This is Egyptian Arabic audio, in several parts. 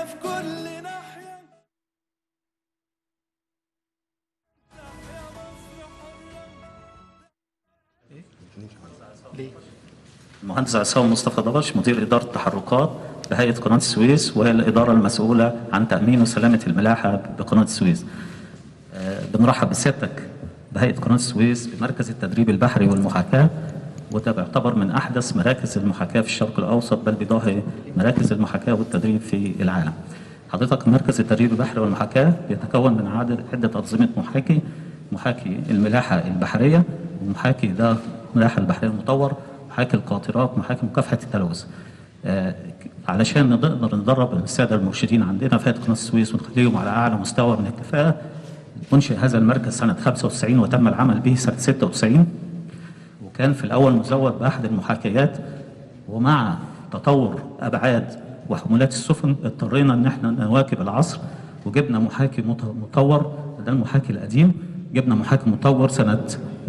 هنا في كل ناحية تحيا مصر حرة المهندس عصام مصطفى ضبش مدير إدارة التحركات بهيئة قناة السويس وهي الإدارة المسؤولة عن تأمين وسلامة الملاحة بقناة السويس. آه، بنرحب بسيادتك بهيئة قناة السويس بمركز التدريب البحري والمحاكاة وده بيعتبر من أحدث مراكز المحاكاة في الشرق الأوسط بل بضاهي مراكز المحاكاة والتدريب في العالم. حضرتك مركز التدريب البحري والمحاكاة بيتكون من عدد عدة أنظمة محاكي محاكي الملاحة البحرية ومحاكي ده الملاحة البحرية المطور محاكي القاطرات محاكي مكافحة التلوث آه، علشان نقدر ندرب السادة المرشدين عندنا في قناة السويس ونخليهم على أعلى مستوى من الكفاءة أنشئ هذا المركز سنة 95 وتم العمل به سنة 96 وكان في الأول مزود بأحد المحاكيات ومع تطور أبعاد وحمولات السفن اضطرينا إن احنا نواكب العصر وجبنا محاكي مط- مطور ده المحاكي القديم جبنا محاكي مطور سنة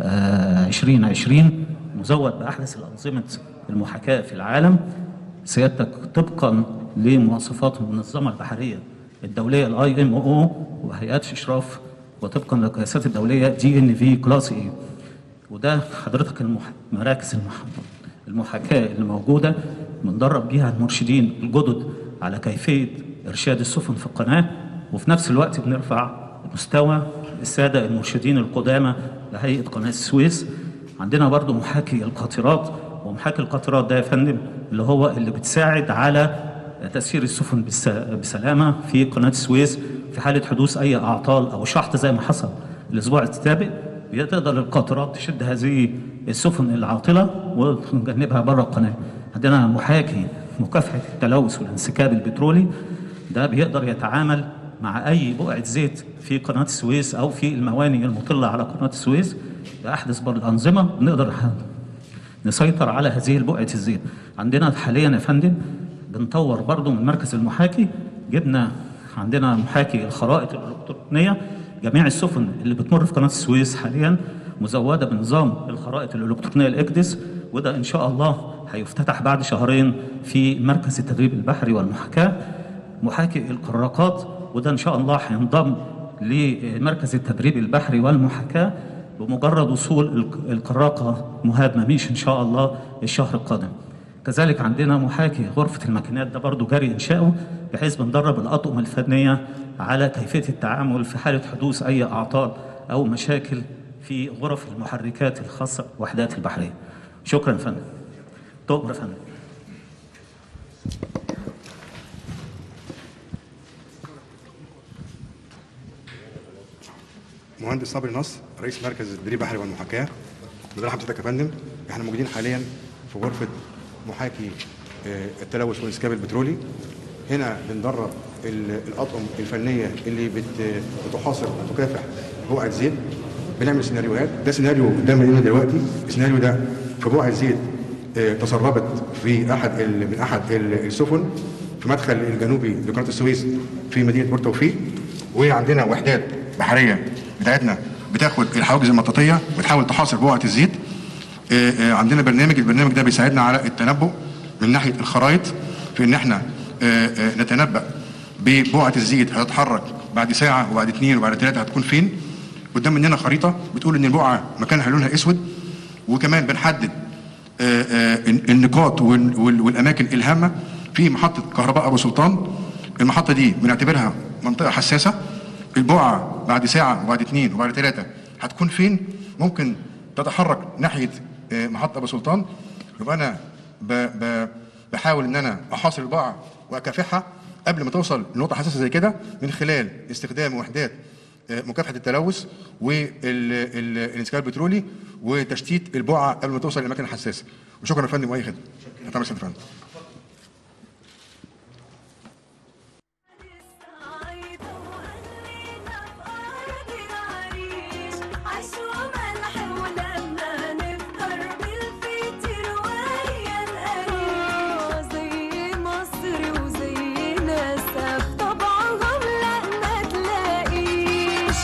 آه، 2020 مزود بأحدث الأنظمة المحاكاة في العالم سيادتك طبقا لمواصفات المنظمة البحرية الدولية الاي ام او وهيئات الاشراف وطبقا للقياسات الدولية دي ان في كلاس اي وده حضرتك المح... مراكز المح... المحاكاة اللي موجودة بندرب بيها المرشدين الجدد على كيفية إرشاد السفن في القناة وفي نفس الوقت بنرفع مستوى السادة المرشدين القدامى لهيئة قناة السويس عندنا برضو محاكي القاطرات ومحاكي القاطرات ده يا فندم اللي هو اللي بتساعد على تسيير السفن بالس- بسلامة في قناة السويس في حالة حدوث أي أعطال أو شحط زي ما حصل الأسبوع السابق تقدر القاطرات تشد هذه السفن العاطلة وتجنبها بره القناة عندنا محاكي مكافحة التلوث والانسكاب البترولي ده بيقدر يتعامل مع أي بقعة زيت في قناة السويس أو في الموانئ المطلة على قناة السويس بأحدث برضه الأنظمة نقدر نسيطر على هذه البقعة الزيت عندنا حاليا يا فندم بنطور برضو من مركز المحاكي جبنا عندنا محاكي الخرائط الإلكترونية جميع السفن اللي بتمر في قناة السويس حاليا مزودة بنظام الخرائط الإلكترونية الإكدس وده إن شاء الله هيفتتح بعد شهرين في مركز التدريب البحري والمحاكاة محاكي القراقات وده إن شاء الله هينضم لمركز التدريب البحري والمحاكاة بمجرد وصول الق- القراقة مهاب مميش إن شاء الله الشهر القادم كذلك عندنا محاكي غرفة الماكينات ده برضو جاري إنشاؤه بحيث بندرب الأطقم الفنية على كيفية التعامل في حالة حدوث أي أعطال أو مشاكل في غرف المحركات الخاصة بالوحدات البحرية شكرا يا فندم تؤمر يا فندم مهندس صبري نصر رئيس مركز التدريب البحري والمحاكاه بنرحب بحضرتك يا فندم احنا موجودين حاليا في غرفه محاكي آه، التلوث والاسكاب البترولي هنا بندرب ال- الاطقم الفنيه اللي بت- بتحاصر وتكافح بقعه زيت بنعمل سيناريوهات ده سيناريو قدام عينينا دلوقتي السيناريو ده في بقعه زيت آه، تسربت في احد ال- من احد ال- السفن في مدخل الجنوبي لقناه السويس في مدينه بورتو توفيق وعندنا وحدات بحريه بتاعتنا بتاخد الحواجز المطاطيه وتحاول تحاصر بقعه الزيت آه، آه، عندنا برنامج البرنامج ده بيساعدنا على التنبؤ من ناحيه الخرائط في ان احنا آه، آه، نتنبأ ببقعه الزيت هتتحرك بعد ساعه وبعد اثنين وبعد ثلاثه هتكون فين قدام مننا خريطه بتقول ان البقعه مكانها لونها اسود وكمان بنحدد آه، آه، النقاط وال- وال- والاماكن الهامه في محطه كهرباء ابو سلطان المحطه دي بنعتبرها منطقه حساسه البقعه بعد ساعه وبعد اثنين وبعد ثلاثه هتكون فين ممكن تتحرك ناحيه آه، محطه ابو سلطان يبقى انا ب- ب- بحاول ان انا احاصر البقعه واكافحها قبل ما توصل لنقطه حساسه زي كده من خلال استخدام وحدات آه، مكافحه التلوث والانسكاب البترولي وتشتيت البقعه قبل ما توصل للاماكن الحساسه وشكرا يا فندم واي خدمه تمام يا فندم عشوة ملح ولما نفطر بالفطر ويا القريش زي مصر وزي ناسها بطبعهم لا ما تلاقيش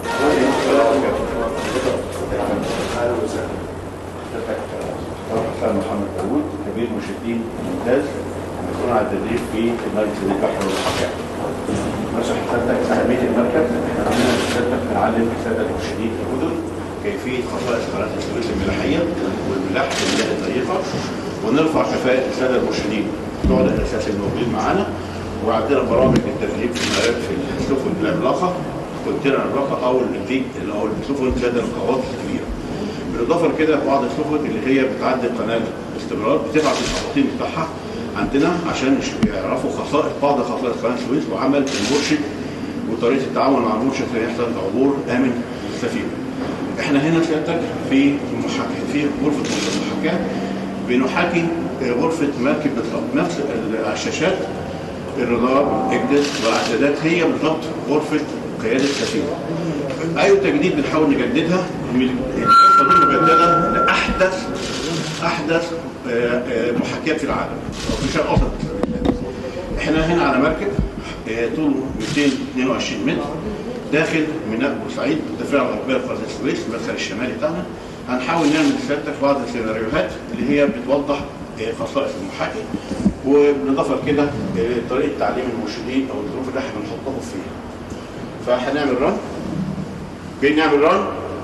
حسام محمد داوود كبير مشاهدين ممتاز مسؤول عن التدريب في مركز البحر والحكام. نشرح حضرتك أهمية المركز احنا عندنا حضرتك بنعلم السادة المرشدين في المدن كيفية خصائص قناة السويس الملاحية والملاح بالمياه الضيقة ونرفع كفاءة السادة المرشدين بتوع الأساس الموجودين معانا وعندنا برامج التدريب في المراكز في السفن العملاقة كونتينر عملاقة أو اللي أو السفن ذات القوات الكبيرة. بالاضافه لكده بعض السفن اللي هي بتعدي القناه باستمرار بتبعت الخطاطين بتاعها عندنا عشان يش- يعرفوا خصائص بعض خصائص قناه السويس وعمل المرشد وطريقه التعامل مع المرشد عشان يحصل عبور امن للسفينه. احنا هنا سيادتك في محاكاه في غرفه المحاكاه بنحاكي غرفه مركب بالضبط نفس ال- الشاشات الرادار الاجدس والاعدادات هي بالضبط غرفه قياده السفينه. اي تجديد بنحاول نجددها من الغرفه دي مجدده لاحدث احدث آه، آه، محاكيات في العالم او في الشرق الاوسط احنا هنا على مركب آه، طوله 222 متر داخل ميناء بورسعيد التفريع الغربيه لقناه السويس المدخل الشمالي بتاعنا هنحاول نعمل لسيادتك بعض السيناريوهات اللي هي بتوضح آه، خصائص المحاكي وبالاضافه لكده آه، طريقه تعليم المرشدين او الظروف اللي احنا بنحطهم فيها فهنعمل رن جاي نعمل رن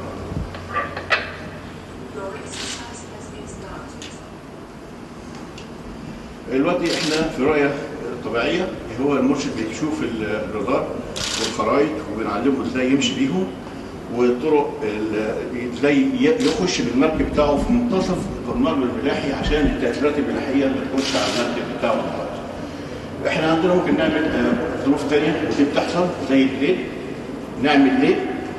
دلوقتي احنا في رؤيه طبيعيه هو المرشد بيشوف ال- الرادار والخرايط وبنعلمه ازاي يمشي بيهم والطرق ال- ازاي ي- يخش بالمركب بتاعه في منتصف النار الملاحي عشان التاثيرات الملاحيه ما تكونش على المركب بتاعه احنا عندنا ممكن نعمل آه، ظروف تانية ممكن تحصل زي الليل نعمل ليل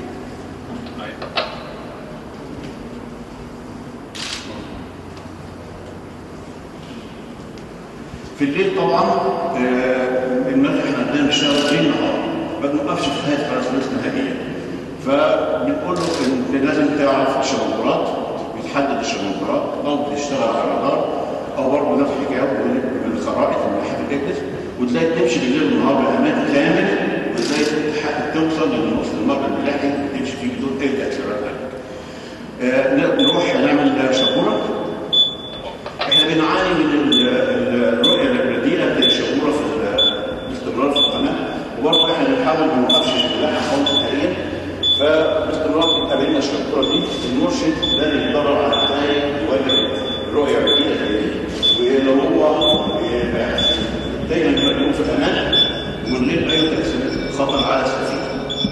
في الليل طبعا آه، المركب احنا عندنا بنشتغل ليل نهار ما بنوقفش في هذه قناه السويس نهائيا فبنقول له ان لازم تعرف الشمندرات بتحدد الشمندرات او بتشتغل على الرادار او برضه نفس الحكايه بالخرائط الملاحه الاجدس وازاي تمشي بالليل والنهار بامان كامل وازاي تحقق توصل للنص المرة الملاحي تمشي فيه بدون اي تاثيرات عليك. آه، نروح نعمل شبوره احنا بنعاني من ال- ال- الرؤيه البديله للشبوره في ال- الاستمرار في القناه وبرضه احنا بنحاول ما نوقفش السلاح خالص نهائيا فباستمرار بتقابلنا الشبوره دي المرشد لازم يدرب على ازاي يواجه الرؤيه البديله زي دي ولو هو آه، دايما يكون في امان ومن غير اي تاثير خطر على السفينه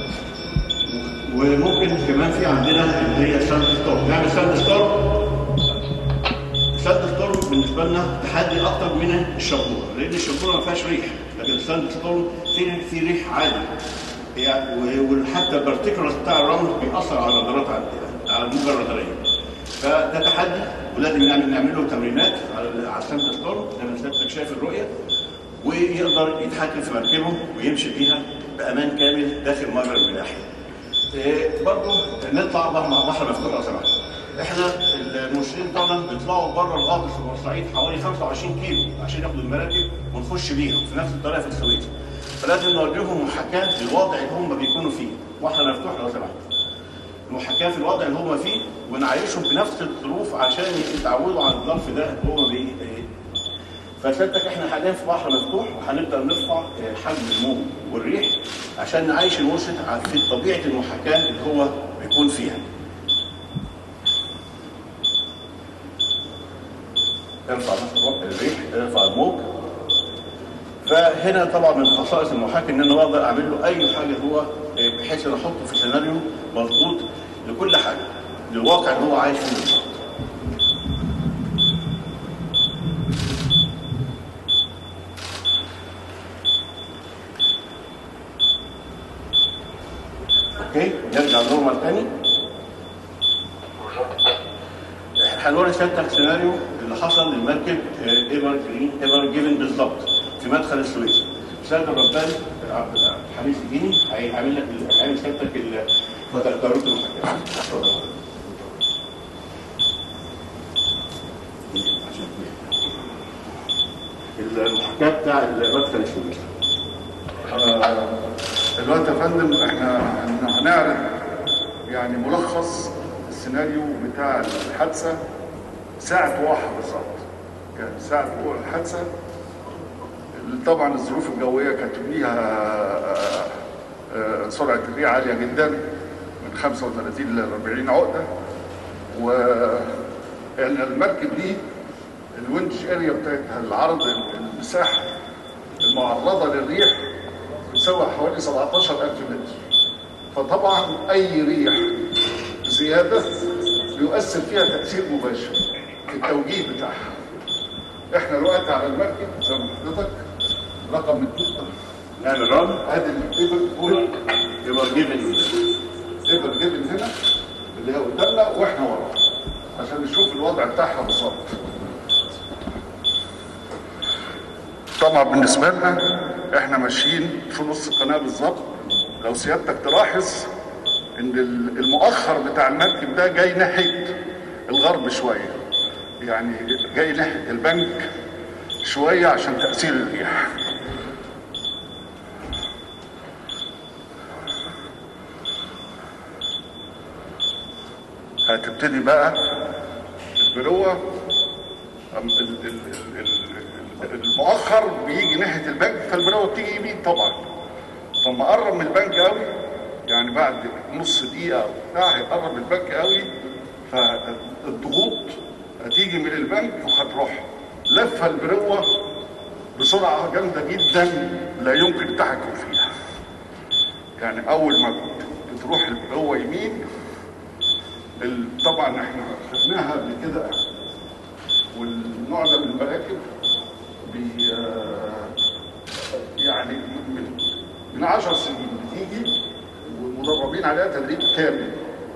وممكن كمان في عندنا اللي هي ساند ستورم نعمل ساند ستورم ساند ستورم بالنسبه لنا تحدي اكتر من الشبوره لان الشبوره ما فيهاش ريح لكن الساند ستورم في في ريح عالي يعني و- وحتى البارتيكولز بتاع الرمل بيأثر على الرادارات عندنا على الموجه الراداريه فده تحدي ولازم نعمل نعمل له تمرينات على على الساند ستورم زي ما سيادتك شايف الرؤيه ويقدر يتحكم في مركبه ويمشي بيها بامان كامل داخل مجرى الملاحي. إيه، برضه نطلع بره مع بحر مفتوح لو سمحت. احنا المرشدين بتوعنا بيطلعوا بره الغاطس في بورسعيد حوالي 25 كيلو عشان ياخدوا المراكب ونخش بيهم في نفس الطريقه في السويس. فلازم نوجههم محاكاه للوضع اللي هم بيكونوا فيه. بحر مفتوح لو سمحت. محاكاه في الوضع اللي هم فيه ونعيشهم بنفس الظروف عشان يتعودوا على الظرف ده اللي هو بي فسيادتك احنا حاليا في بحر مفتوح وهنبدا نرفع آه، حجم الموج والريح عشان نعيش المرشد على- في طبيعه المحاكاه اللي هو بيكون فيها. ارفع مثلا الريح ارفع الموج فهنا طبعا من خصائص المحاكي ان انا اقدر اعمل له اي حاجه هو آه، بحيث ان احطه في سيناريو مظبوط لكل حاجه للواقع اللي هو عايش فيه بالظبط. اوكي نرجع نورمال تاني هنوري سيادتك سيناريو اللي حصل للمركب ايفر جرين ايفر جيفن بالظبط في مدخل السويس سيد الربان عبد الحميد الديني هيعمل لك هيعمل سيادتك التجربه المحاكاه اتفضل. المحاكاه بتاع مدخل السويس دلوقتي يا فندم احنا هنعرض يعني ملخص السيناريو بتاع الحادثه ساعه وقوعها بالظبط كان ساعه وقوع الحادثه طبعا الظروف الجويه كانت فيها آه، آه، سرعه الريح عاليه جدا من 35 ل 40 عقده و يعني المركب دي الويندج اريا بتاعتها العرض المساحه المعرضه للريح بتساوي حوالي 17000 متر فطبعا اي ريح زياده بيؤثر فيها تاثير مباشر في التوجيه بتاعها احنا دلوقتي على المركب زي ما حضرتك رقم اتنين نعمل رن ادي الايفر بول يبقى جيفن ايفر جيفن هنا اللي هي قدامنا واحنا ورا عشان نشوف الوضع بتاعها بالظبط طبعا بالنسبه لنا احنا ماشيين في نص القناه بالظبط لو سيادتك تلاحظ ان ال- المؤخر بتاع المركب ده جاي ناحيه الغرب شويه يعني جاي ناحيه البنك شويه عشان تاثير الريح هتبتدي بقى البلوه أم- ال- ال- ال- ال- المؤخر بيجي ناحيه البنك فالبلوه بتيجي يمين طبعا فلما قرب من البنك قوي يعني بعد نص دقيقه أو بتاع هيقرب من البنك قوي فالضغوط هتيجي من البنك وهتروح لفه البروه بسرعه جامده جدا لا يمكن التحكم فيها يعني اول ما بتروح البروه يمين ال- طبعا احنا خدناها قبل كده والنوع ده من المراكب بي آه، يعني من من 10 سنين بتيجي ومدربين عليها تدريب كامل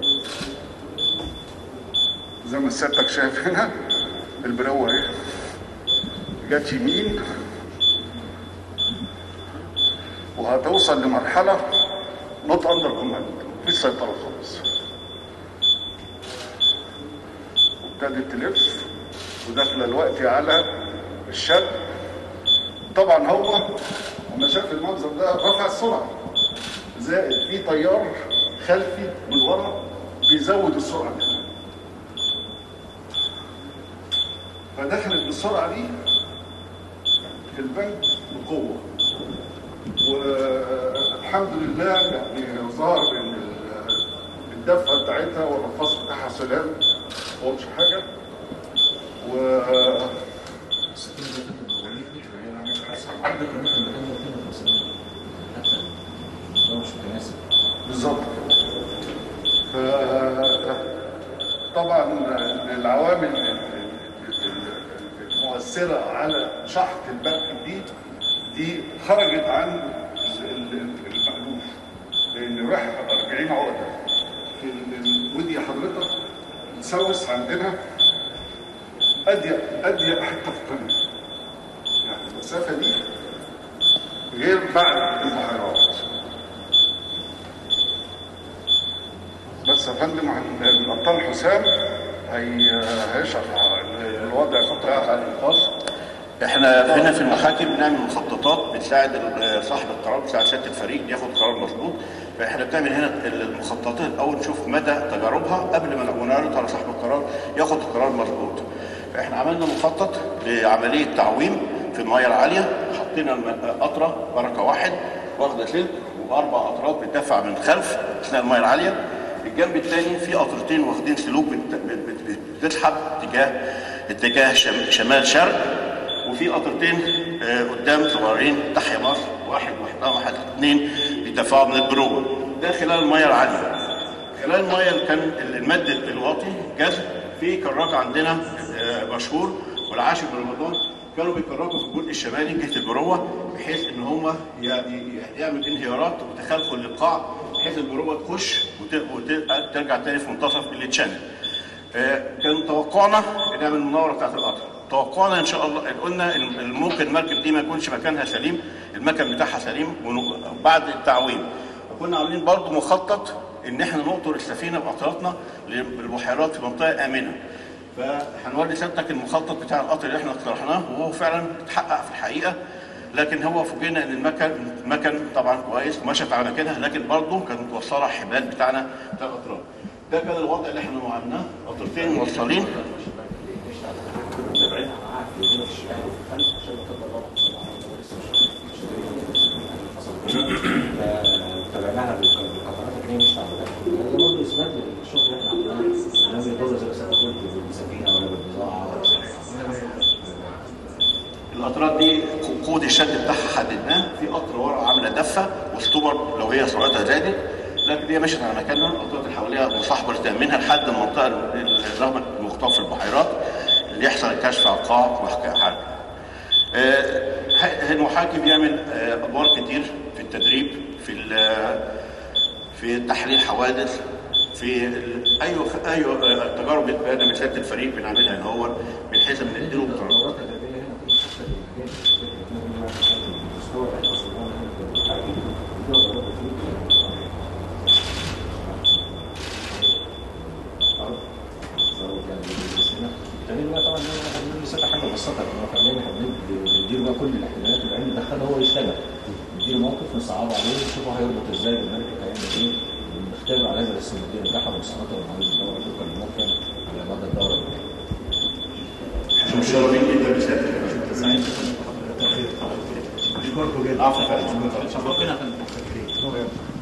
زي ما سيادتك شايف هنا البروه اهي جت يمين وهتوصل لمرحله نوت اندر كوماند مفيش سيطره خالص وابتدت تلف وداخله الوقت على الشرق طبعا هو لما شاف المنظر ده رفع السرعه زائد في طيار خلفي من ورا بيزود السرعه كمان فدخلت بالسرعه دي في البنك بقوه والحمد لله يعني ظهر ان ال- الدفه بتاعتها والرفاص بتاعها سلام ما قلتش حاجه و بالظبط ف- طبعا العوامل المؤثره على شحط البنك دي دي خرجت عن ال- ال- المألوف لان راح 40 عقده في ال- ودي حضرتك نسوس عندنا اضيق اضيق حته في القناه يعني المسافه دي غير بعد البحيرات بس يا فندم عن الابطال حسام هي هيشرح الوضع بتاع الخاص احنا هنا في المحاكم بنعمل مخططات بتساعد ال- صاحب القرار بتساعد سياده الفريق ياخد قرار مظبوط فاحنا بنعمل هنا المخططات الاول نشوف مدى تجاربها قبل ما نعرض على صاحب القرار ياخد القرار مظبوط فاحنا عملنا مخطط لعمليه تعويم في الميه العاليه حطينا الم- قطره بركه واحد واخده سلك واربع قطرات بتدفع من الخلف اثناء الميه العاليه الجنب الثاني في قطرتين واخدين سلوك بت- بت- بت- بتسحب اتجاه اتجاه شم- شمال شرق وفي قطرتين آه، قدام صغيرين تحيا مصر واحد محترم واحد اثنين بيدفعوا من البروه ده خلال الميه العاليه خلال الميه اللي كان المد الواطي جذب في كراك عندنا آه، مشهور والعاشر من رمضان كانوا بيكركوا في الجزء الشمالي جهه البروه بحيث ان هم ي- ي- يعمل انهيارات وتخلخل للقاع بحيث البروه تخش وترجع تاني في منتصف التشانل آه، كان توقعنا نعمل المناوره بتاعت القطر توقعنا ان شاء الله قلنا إن ممكن المركب دي ما يكونش مكانها سليم المكن بتاعها سليم ون- بعد التعويم فكنا عاملين برضو مخطط ان احنا نقطر السفينه بقطراتنا للبحيرات في منطقه امنه فهنوري سيادتك المخطط بتاع القطر اللي احنا اقترحناه وهو فعلا اتحقق في الحقيقه لكن هو فوجئنا ان المكن المكن طبعا كويس ومشت على كده لكن برضه كانت متوصله حبال بتاعنا بتاع الاطراف ده كان الوضع اللي احنا عملناه قطرتين موصلين تابعناها بالقطارات اللي هي مش تعبانه ده برضه اثبات للشغل اللي احنا عملناه الناس بيضر زي ما قلت بالسفينه ولا بالبضاعه الاطراف دي كود الشد بتاعها حددناه في قطر ورا عامله دفه وستوبر لو هي سرعتها زادت لكن هي مشت على مكانها الاطراف اللي حواليها مصاحبه تامينها لحد المنطقه الرغم المختطف في البحيرات اللي يحصل الكشف على القاع وحاجه آه، المحاكي بيعمل آه، ادوار كتير في التدريب في ال- في تحليل حوادث في ال- اي اي آه، تجارب بتبان مثال الفريق بنعملها ان هو بنحيث ان نديله القرارات الادبيه هنا كل حتى المستوى اللي احنا وصلنا له في الحاكم فيها ضرورة التمرين بقى طبعا احنا بنقول لسه حاجه بسيطه احنا فعليا احنا بنديله بقى كل الاحتمالات وبعدين ندخله هو يشتغل نديله موقف نصعبه عليه نشوفه هيربط ازاي بالمركب هيعمل ايه ونختبر على هذا بس نديله بتاعها مواصفاته ومعايز الدوره طبقا للموقع على مدى الدوره احنا مشرفين جدا بسيادتك اشكركم جدا عفوا شرفنا في